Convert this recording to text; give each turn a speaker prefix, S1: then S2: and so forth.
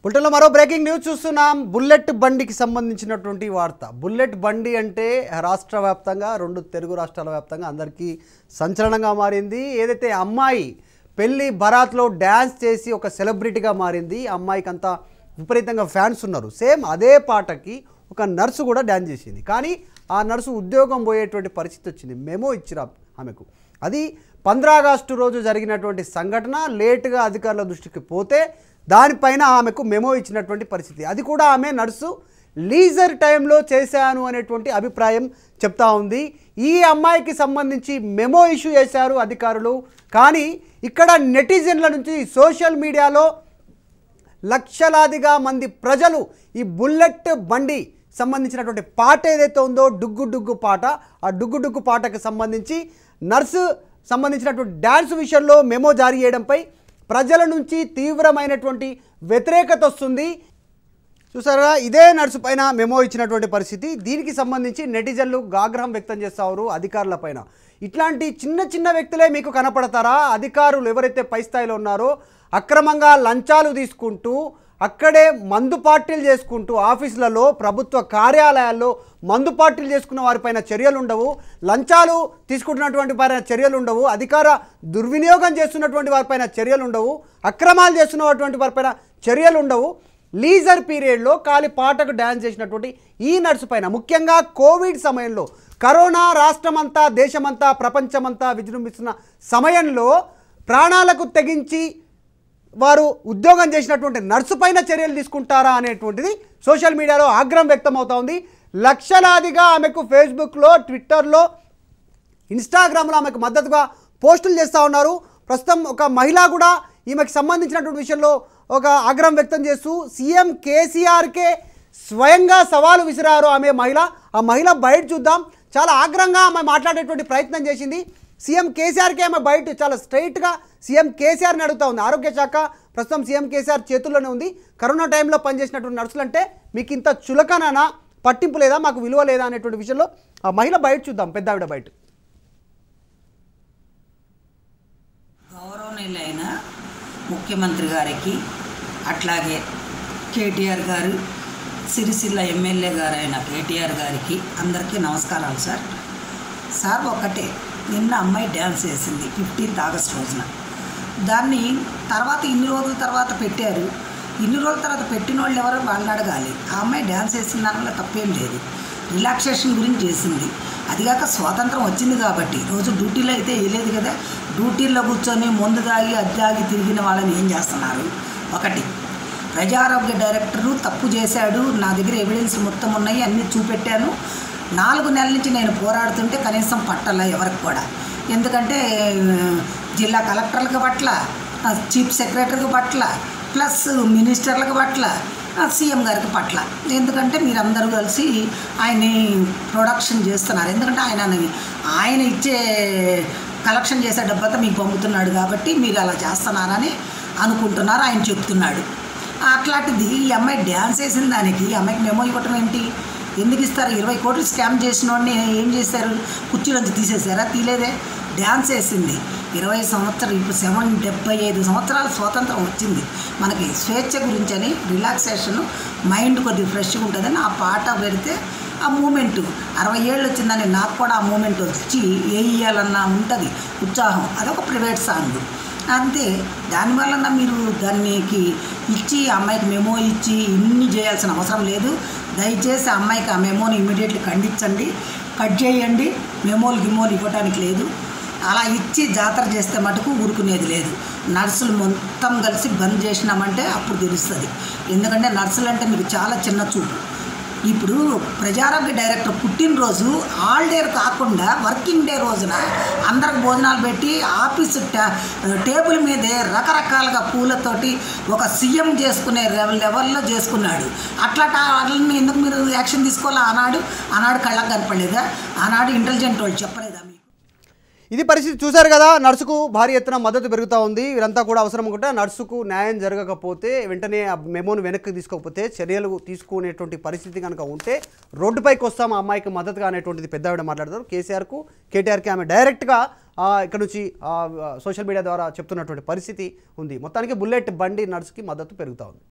S1: బులెటిన్లో మరో breaking news చూస్తున్నాం బుల్లెట్ బండికి సంబంధించినటువంటి వార్త బుల్లెట్ బండి అంటే రాష్ట్ర వ్యాప్తంగా రెండు తెలుగు రాష్ట్రాల వ్యాప్తంగా అందరికీ సంచలనంగా మారింది ఏదైతే అమ్మాయి పెళ్లి బరాత్లో డ్యాన్స్ చేసి ఒక సెలబ్రిటీగా మారింది ఆ అమ్మాయికి అంతా విపరీతంగా ఫ్యాన్స్ ఉన్నారు సేమ్ అదే పాటకి ఒక నర్సు కూడా డ్యాన్స్ చేసింది కానీ ఆ నర్సు ఉద్యోగం పోయేటువంటి పరిస్థితి వచ్చింది మెమో ఇచ్చిరా ఆమెకు అది పంద్రా ఆగస్టు రోజు జరిగినటువంటి సంఘటన లేటుగా అధికారుల దృష్టికి పోతే దానిపైన ఆమెకు మెమో ఇచ్చినటువంటి పరిస్థితి అది కూడా ఆమె నర్సు లీజర్ టైంలో చేశాను అనేటువంటి అభిప్రాయం చెప్తా ఉంది ఈ అమ్మాయికి సంబంధించి మెమో ఇష్యూ చేశారు అధికారులు కానీ ఇక్కడ నెటిజన్ల నుంచి సోషల్ మీడియాలో లక్షలాదిగా మంది ప్రజలు ఈ బుల్లెట్ బండి సంబంధించినటువంటి పాట ఏదైతే ఉందో డుగ్గు డుగ్గు పాట ఆ డుగ్గు డుగ్గు పాటకు సంబంధించి నర్సు సంబంధించినటువంటి డ్యాన్స్ విషయంలో మెమో జారీ చేయడంపై ప్రజల నుంచి తీవ్రమైనటువంటి వ్యతిరేకత వస్తుంది చూసారా ఇదే నర్సు పైన మెమో ఇచ్చినటువంటి పరిస్థితి దీనికి సంబంధించి నెటిజన్లు ఆగ్రహం వ్యక్తం చేస్తారు అధికారుల పైన ఇట్లాంటి చిన్న చిన్న వ్యక్తులే మీకు కనపడతారా అధికారులు ఎవరైతే పై స్థాయిలో ఉన్నారో అక్రమంగా లంచాలు తీసుకుంటూ అక్కడే మందు పార్టీలు చేసుకుంటూ ఆఫీసులలో ప్రభుత్వ కార్యాలయాల్లో మందు పార్టీలు చేసుకున్న వారిపైన చర్యలు ఉండవు లంచాలు తీసుకుంటున్నటువంటి పైన చర్యలు ఉండవు అధికార దుర్వినియోగం చేస్తున్నటువంటి వారిపైన చర్యలు ఉండవు అక్రమాలు చేస్తున్నటువంటి వారిపైన చర్యలు ఉండవు లీజర్ పీరియడ్లో కాలి పాటకు డ్యాన్స్ చేసినటువంటి ఈ నర్సు పైన ముఖ్యంగా కోవిడ్ సమయంలో కరోనా రాష్ట్రమంతా దేశమంతా ప్రపంచమంతా విజృంభిస్తున్న సమయంలో ప్రాణాలకు తెగించి వారు ఉద్యోగం చేసినటువంటి నర్సు పైన చర్యలు తీసుకుంటారా అనేటువంటిది సోషల్ మీడియాలో ఆగ్రహం వ్యక్తం అవుతా ఉంది లక్షలాదిగా ఆమెకు ఫేస్బుక్లో ట్విట్టర్లో ఇన్స్టాగ్రామ్లో ఆమెకు మద్దతుగా పోస్టులు చేస్తూ ఉన్నారు ప్రస్తుతం ఒక మహిళ కూడా ఈమెకు సంబంధించినటువంటి విషయంలో ఒక ఆగ్రహం వ్యక్తం చేస్తూ సీఎం కేసీఆర్కే స్వయంగా సవాలు విసిరారు ఆమె మహిళ ఆ మహిళ బయట చూద్దాం చాలా ఆగ్రహంగా ఆమె మాట్లాడేటువంటి ప్రయత్నం చేసింది సీఎం కేసీఆర్కే ఆమె బయట చాలా స్ట్రైట్గా సీఎం కేసీఆర్ని అడుగుతా ఉంది ఆరోగ్య శాఖ ప్రస్తుతం సీఎం కేసీఆర్ చేతుల్లోనే ఉంది కరోనా టైంలో పనిచేసినటువంటి నర్సులు అంటే మీకు ఇంత చులకననా పట్టింపు లేదా మాకు విలువ లేదా అనేటువంటి విషయంలో ఆ మహిళ బయట చూద్దాం పెద్ద ఆవిడ బయట
S2: గౌరవనీయులైన ముఖ్యమంత్రి గారికి అట్లాగే కేటీఆర్ గారు సిరిసిల్ల ఎమ్మెల్యే గారు అయిన కేటీఆర్ గారికి అందరికీ నమస్కారాలు సార్ సార్ ఒకటే నిన్న అమ్మాయి డ్యాన్స్ వేసింది ఫిఫ్టీన్త్ ఆగస్ట్ రోజున దాన్ని తర్వాత ఇన్ని రోజుల తర్వాత పెట్టారు ఇన్ని రోజుల తర్వాత పెట్టిన వాళ్ళు ఎవరో వాళ్ళని అడగాలి ఆ అమ్మాయి డ్యాన్స్ వేసిన దానివల్ల తప్పేం లేదు రిలాక్సేషన్ గురించి చేసింది అదిగాక స్వాతంత్రం వచ్చింది కాబట్టి రోజు డ్యూటీలో అయితే వేయలేదు కదా డ్యూటీల్లో కూర్చొని ముందు దాగి అది దాగి తిరిగిన వాళ్ళని ఏం చేస్తున్నారు ఒకటి ప్రజారోగ్య డైరెక్టరు తప్పు చేశాడు నా దగ్గర ఎవిడెన్స్ మొత్తం ఉన్నాయి అన్నీ చూపెట్టాను నాలుగు నెలల నుంచి నేను పోరాడుతుంటే కనీసం పట్టల ఎవరికి కూడా ఎందుకంటే ఆ, జిల్లా కలెక్టర్లకు పట్ల ఆ, చీఫ్ సెక్రటరీకి పట్ల ప్లస్ మినిస్టర్లకు పట్ల ఆ, సీఎం గారికి పట్ల ఎందుకంటే మీరందరూ కలిసి ఆయన్ని ప్రొడక్షన్ చేస్తున్నారు ఎందుకంటే ఆయన ఆయన ఇచ్చే కలెక్షన్ చేసే డబ్బంతా మీకు పంపుతున్నాడు కాబట్టి మీరు అలా చేస్తున్నారని అనుకుంటున్నారు ఆయన చెప్తున్నాడు అట్లాంటిది ఈ అమ్మాయి డ్యాన్స్ వేసిన దానికి ఈ అమ్మాయికి మెమో ఇవ్వటం ఏంటి ఎందుకు ఇస్తారు ఇరవై కోట్లు స్కామ్ చేసిన వాడిని ఏం చేశారు కుర్చీలోంచి తీసేశారా తీలేదే డ్యాన్స్ వేసింది ఇరవై సంవత్సరాలు ఇప్పుడు సెవెన్ డెబ్బై ఐదు సంవత్సరాల స్వాతంత్రం వచ్చింది మనకి స్వేచ్ఛ గురించి అని రిలాక్సేషన్ మైండ్ కొద్దిగా ఫ్రెష్గా ఉంటుందని ఆ పాట పెడితే ఆ మూమెంట్ అరవై ఏళ్ళు వచ్చిందని నాకు కూడా ఆ మూమెంట్ వచ్చి వేయాలన్న ఉంటుంది ఉత్సాహం అదొక ప్రైవేట్ సాంగ్ అంతే దానివల్ల మీరు దానికి ఇచ్చి ఆ అమ్మాయికి మెమో ఇచ్చి ఇన్ని చేయాల్సిన అవసరం లేదు దయచేసి ఆ అమ్మాయికి ఆ మెమోని ఇమీడియట్లీ ఖండించండి కట్ చేయండి మెమోలు గిమోలు ఇవ్వడానికి లేదు అలా ఇచ్చి జాతర చేస్తే మటుకు ఊరుకునేది లేదు నర్సులు మొత్తం కలిసి బంద్ చేసినామంటే అప్పుడు తెలుస్తుంది ఎందుకంటే నర్సులు అంటే మీకు చాలా చిన్న చూపు ఇప్పుడు ప్రజారోగ్య డైరెక్టర్ పుట్టినరోజు హాలిడే కాకుండా వర్కింగ్ డే రోజున అందరికి భోజనాలు పెట్టి ఆఫీస్ టా- టేబుల్ మీదే రకరకాలుగా పూలతోటి ఒక సీఎం చేసుకునే లెవెల్ లెవెల్లో చేసుకున్నాడు అట్లా వాళ్ళని ఎందుకు మీరు యాక్షన్ తీసుకోవాలా ఆనాడు ఆనాడు కళ్ళకు కనపడలేదా ఆనాడు ఇంటెలిజెంట్ వాళ్ళు చెప్పలేదా మీకు
S1: ఇది పరిస్థితి చూశారు కదా నర్సుకు భారీ ఎత్తున మద్దతు పెరుగుతూ ఉంది వీరంతా కూడా అవసరం అనుకుంటే నర్సుకు న్యాయం జరగకపోతే వెంటనే ఆ మెమోను వెనక్కి తీసుకోకపోతే చర్యలు తీసుకునేటువంటి పరిస్థితి కనుక ఉంటే రోడ్డుపైకి వస్తాం ఆ అమ్మాయికి మద్దతుగా అనేటువంటిది పెద్ద ఆవిడ మాట్లాడతారు కేసీఆర్కు కేటీఆర్కి ఆమె డైరెక్ట్గా ఆ, ఇక్కడ నుంచి ఆ, సోషల్ మీడియా ద్వారా చెప్తున్నటువంటి పరిస్థితి ఉంది మొత్తానికి బుల్లెట్ బండి నర్సుకి మద్దతు పెరుగుతూ ఉంది